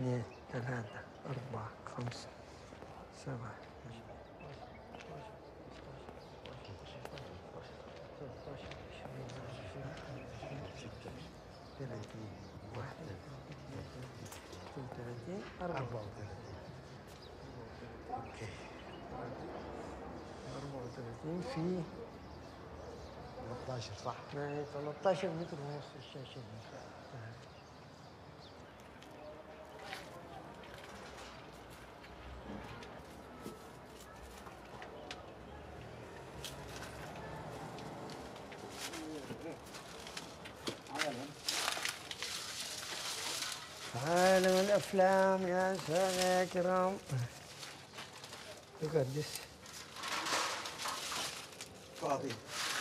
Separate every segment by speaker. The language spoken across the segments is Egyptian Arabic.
Speaker 1: اثنين ثلاثة أربعة خمسة سبعة ثلاثين واحد اثنين ثلاثين أربعة أوكي أربعة وثلاثين في
Speaker 2: 13 صح
Speaker 1: 13 متر ونص الشاشة دي عالم الأفلام يا سادة يا كرام يقدس
Speaker 2: فاضي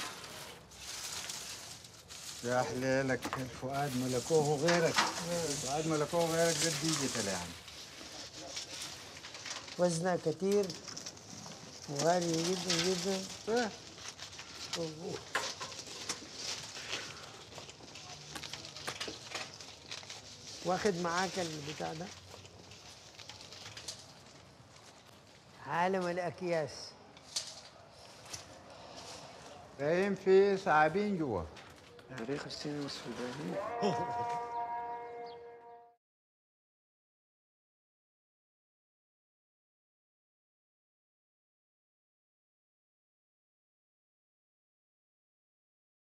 Speaker 2: يا حليلك الفؤاد ملكوه غيرك الفؤاد ملكوه غيرك قد ديجيتال يعني
Speaker 1: وزنها كتير وغالي جدا جدا
Speaker 2: إيه؟
Speaker 1: واخد معاك البتاع ده عالم الأكياس
Speaker 2: باين في ثعابين جوا
Speaker 3: تاريخ السينما السودانية